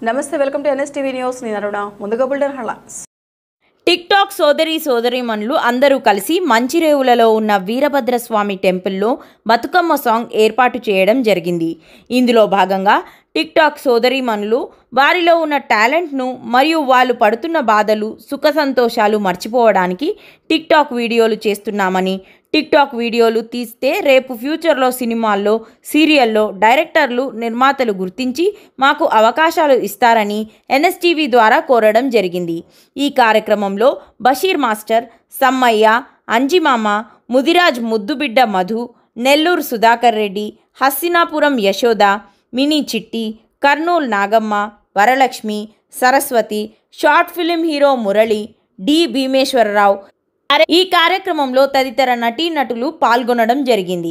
నమస్తే welcome to NSTV news నేను అరుణ ముందుగా బుల్డర్ హలాస్ టిక్ టాక్ సోదరి సోదరీమణులు అందరూ కలిసి మంచిరేవులలో ఉన్న వీరభద్రస్వామి టెంపుల్లో బతుకమ్మ సాంగ్ ఏర్పాటు చేయడం జరిగింది ఇందులో భాగంగా టిక్ టాక్ సోదరీమణులు వారిలో ఉన్న టాలెంట్ను మరియు వాళ్ళు పడుతున్న బాధలు సుఖ సంతోషాలు మర్చిపోవడానికి టిక్ టాక్ వీడియోలు చేస్తున్నామని టిక్ టాక్ వీడియోలు తీస్తే రేపు ఫ్యూచర్లో సినిమాల్లో సీరియల్లో డైరెక్టర్లు నిర్మాతలు గుర్తించి మాకు అవకాశాలు ఇస్తారని ఎన్ఎస్టీవీ ద్వారా కోరడం జరిగింది ఈ కార్యక్రమంలో బషీర్ మాస్టర్ సమ్మయ్య అంజిమామ ముదిరాజ్ ముద్దుబిడ్డ Madhu Nellore Sudhakar Reddy Hassinapuram Yashoda Mini Chitti Kurnool Nagamma Varalakshmi Saraswathi short film hero Murali D Bheemeswararao అరే- ఈ కార్యక్రమంలో తదితర నటీనటులు పాల్గొనడం జరిగింది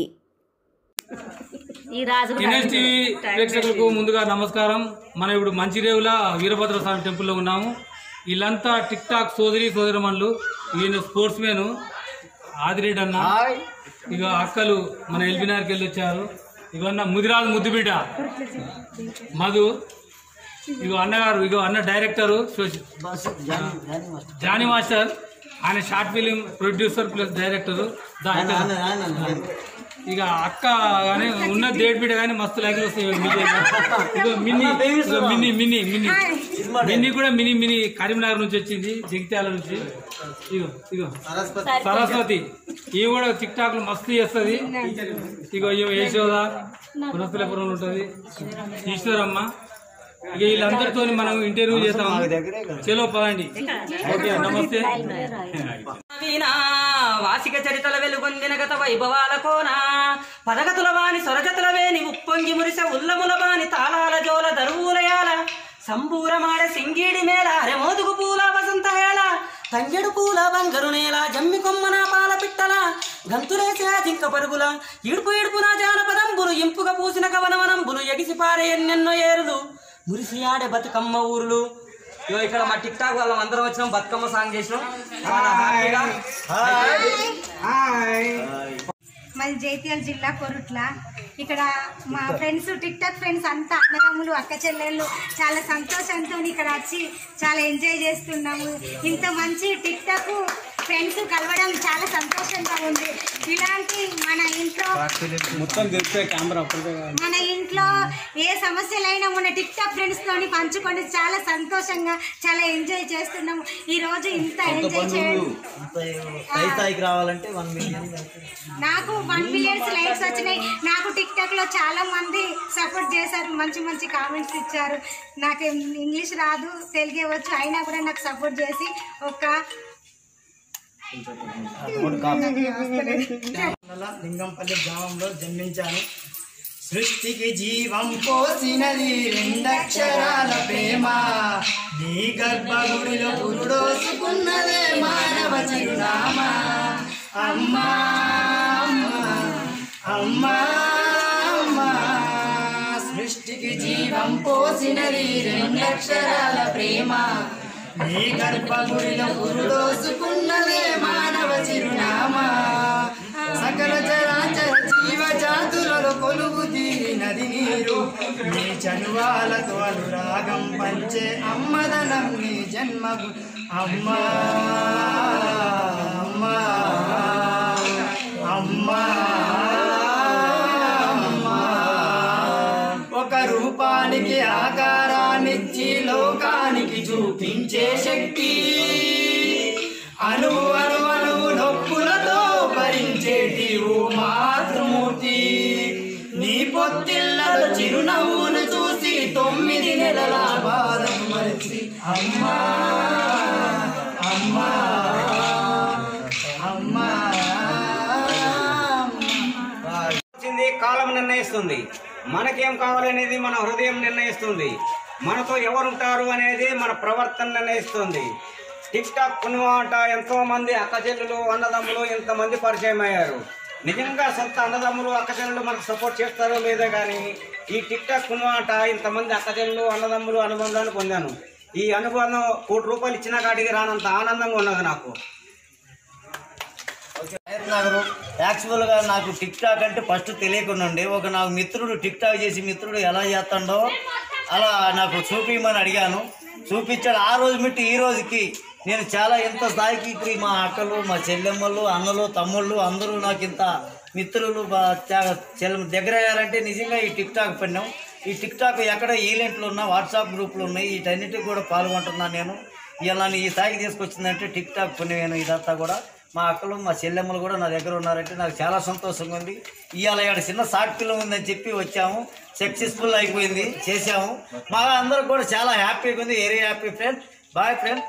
ఎన్ఎస్ టీవీ ప్రేక్షకులకు ముందుగా నమస్కారం మనం ఇప్పుడు మంచిరేవుల వీరభద్ర స్వామి టెంపుల్లో ఉన్నాము వీళ్ళంతా టిక్ టాక్ సోదరి సోదరమణులు ఈయన స్పోర్ట్స్ మ్యాన్ ఆదిరెడ్డి అన్న ఇక అక్కలు మన ఎల్బినార్కి వెళ్ళి వచ్చారు ఇక అన్న ముదిరాజు ముద్దుబిడ్డ మధు ఇగో అన్నగారు ఇగో అన్న డైరెక్టరు జానీ మాస్టర్ ఆయన short film producer plus director దా ఇక్కడ. ఇక అక్క కానీ ఉన్న డేట్ బిడ్డ కానీ మస్తు లైక్లు వస్తాయి ఇగో మినీ ఇగో మినీ ఇగో మినీ మినీ మినీ మినీ కూడా మినీ మినీ కరీంనగర్ నుంచి వచ్చింది జగిత్యాల నుంచి ఇగో ఇగో సరస్వతి ఇవి కూడా టిక్ టాక్ లో మస్తు చేస్తుంది ఇగో ఇగో యశోద పునస్తులపురం ఉంటుంది ఈశ్వరమ్మ ఇక వీళ్ళందరితో మనం ఇంటర్వ్యూ చేస్తాం చలో పదండి ఓకే నమస్తే వీణా వాసిక చరితల వెలుగొందిన గత వైభవాల కోన పదగతుల వాని సొరజతుల వేని ఉప్పొంగి మురిస ఉల్లముల వాని తాళాల జోల దరువులయాల సంబూరమాడ సింగీడి మేళ రెమోదుగు పూల వసంత హేళ తంగెడు పూల బంగరు నేల జమ్మి కొమ్మన పాల పిట్టల గంతులేసే జింక పరుగుల ఇడుపు ఇడుపున జానపదంబులు ఇంపుగా పూసిన కవనవనంబులు ఎగిసి పారే ఎన్నెన్నో ఏరులు మురిసి ఆడే బతుకమ్మ ఊరులు ఇగో ఇక్కడ మా టిక్ టాక్ వాళ్ళం అందరం వచ్చినాం బతుకమ్మ సాంగ్ చేసినాం చాలా హ్యాపీగా మాది జైత్యాల జిల్లా కొరుట్ల ఇక్కడ మా ఫ్రెండ్స్ టిక్ టాక్ ఫ్రెండ్స్ అంతా అన్నదమ్ములు అక్క చెల్లెళ్ళు చాలా సంతోషంతో ఇక్కడ వచ్చి చాలా ఎంజాయ్ చేస్తున్నాము ఇంత మంచి టిక్ టాక్ ఫ్రెండ్స్ కలవడం చాలా సంతోషంగా ఉంది ఇలాంటి మన ఇంట్లో మన ఇంట్లో ఏ సమస్యలైనా మన టిక్ టాక్ ఫ్రెండ్స్ తోని పంచుకొని చాలా సంతోషంగా చాలా ఎంజాయ్ చేస్తున్నాము ఈ రోజు ఇంత ఎంజాయ్ చేయడం పై స్థాయికి రావాలంటే వన్ మిలియన్ నాకు వన్ మిలియన్స్ లైక్స్ వచ్చినాయి నాకు టిక్ టాక్ లో చాలా మంది సపోర్ట్ చేశారు మంచి మంచి కామెంట్స్ ఇచ్చారు నాకు ఇంగ్లీష్ రాదు తెలుగే వచ్చు అయినా కూడా నాకు సపోర్ట్ చేసి ఒక లింగంపల్లి గ్రామంలో జన్మించాను సృష్టికి జీవం పోసినది రెండక్షరాల ప్రేమ నీ గర్భగుడిలో పురుడోసుకున్నదే మానవ చిరునామా అమ్మా అమ్మా అమ్మా అమ్మా సృష్టికి జీవం పోసినది రెండక్షరాల ప్రేమ నీ గర్భగుడిలో పురుడోసుకున్నదే మానవ చిరునామా సకల చరాచర జీవ జాతులలో కొలువు తీరినది నీరు నీ చనువాలతో అనురాగం పంచే అమ్మదనం నీ జన్మగు అమ్మా అమ్మా అమ్మా అమ్మా ఒక రూపానికి ఆకారాన్నిచ్చి లోకానికి చూపించే శక్తి అను అను అణువు నొప్పులతో భరించేటి ఓ మాతృమూర్తి నీ పొత్తిళ్ళలో చిరునవ్వును చూసి తొమ్మిది నెలల బాధం మరిచి అమ్మా అమ్మా అమ్మా వచ్చింది కాలం నిర్ణయిస్తుంది మనకేం కావాలనేది మన హృదయం నిర్ణయిస్తుంది మనతో ఎవరుంటారు అనేది మన ప్రవర్తన నిర్ణయిస్తుంది టిక్ టాక్ పుణ్యమాట ఎంతో మంది అక్కచెల్లులు అన్నదమ్ములు ఇంతమంది పరిచయం అయ్యారు నిజంగా సొంత అన్నదమ్ములు అక్కచెల్లులు మనకు సపోర్ట్ చేస్తారో లేదో కానీ ఈ టిక్ టాక్ పుణ్యమాట ఇంతమంది అక్కచెల్లులు అన్నదమ్ములు అనుబంధాన్ని పొందాను ఈ అనుబంధం కోటి రూపాయలు ఇచ్చిన కాడికి రానంత ఆనందంగా ఉన్నది నాకు హయత్ నగరు యాక్చువల్గా నాకు టిక్ టాక్ అంటే ఫస్ట్ తెలియకుండా ఉండే ఒక నాకు మిత్రుడు టిక్ టాక్ చేసి మిత్రుడు ఎలా చేస్తాడో అలా నాకు చూపించమని అడిగాను చూపించాడు ఆ రోజు మిట్టి ఈ రోజుకి నేను చాలా ఎంత స్థాయికి ఇప్పుడు మా అక్కలు మా చెల్లెమ్మలు అన్నలు తమ్ముళ్ళు అందరూ నాకు ఇంత మిత్రులు బా- చా- చెల్ల దగ్గర అయ్యారంటే నిజంగా ఈ టిక్ టాక్ పడినాం ఈ టిక్ టాక్ ఎక్కడ ఈవెంట్లు ఉన్నా వాట్సాప్ గ్రూపులు ఉన్నాయి వీటన్నిటికి కూడా పాల్గొంటున్నాను నేను ఇలా నన్ను ఈ స్థాయికి తీసుకొచ్చిందంటే టిక్ టాక్ పుణ్యమేను ఇదంతా కూడా మా అక్కలు మా చెల్లెమ్మలు కూడా నా దగ్గర ఉన్నారంటే నాకు చాలా సంతోషంగా ఉంది ఇవాళ ఇక్కడ చిన్న షార్ట్ ఫిల్మ్ ఉందని చెప్పి వచ్చాము సక్సెస్ఫుల్ అయిపోయింది చేసాము మా అందరూ కూడా చాలా హ్యాపీగా ఉంది very happy friend boy friend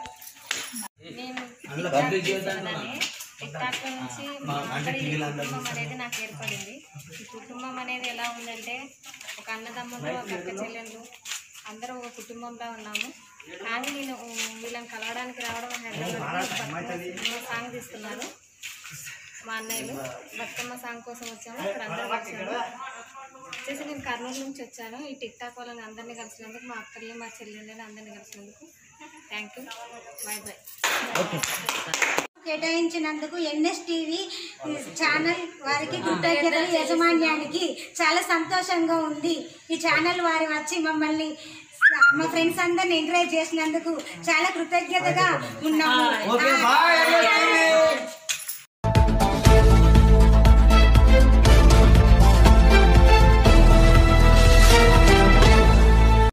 TikTok నుంచి మా అందరి కుటుంబం అనేది నాకు ఏర్పడింది ఈ కుటుంబం అనేది ఎలా ఉందంటే ఒక అన్నదమ్ములు ఒక అక్క చెల్లెళ్ళు అందరూ ఒక కుటుంబంలో ఉన్నాము కానీ నేను ఉమ్, వీళ్ళని కలవడానికి రావడం హైదరాబాద్ సాంగ్ తీస్తున్నారు మా అన్నయ్యలు బతుకమ్మ సాంగ్ కోసం వచ్చాము ఇక్కడ అందరూ వచ్చారు వచ్చేసి నేను కర్నూలు నుంచి వచ్చాను ఈ టిక్ టాక్ వాళ్ళని అందరినీ కలిసినందుకు మా అక్కల్ని మా చెల్లెళ్ళని అందరినీ కలిసినందుకు థ్యాంక్ యూ బాయ్ బాయ్ కేటాయించినందుకు ఎన్ఎస్ టీవీ ఛానల్ వారికి కృతజ్ఞతలు యజమాన్యానికి చాలా సంతోషంగా ఉంది ఈ ఛానల్ వారి వచ్చి మమ్మల్ని మా ఫ్రెండ్స్ అందరిని ఎంకరేజ్ చేసినందుకు చాలా కృతజ్ఞతగా ఉన్నాము ఓకే బాయ్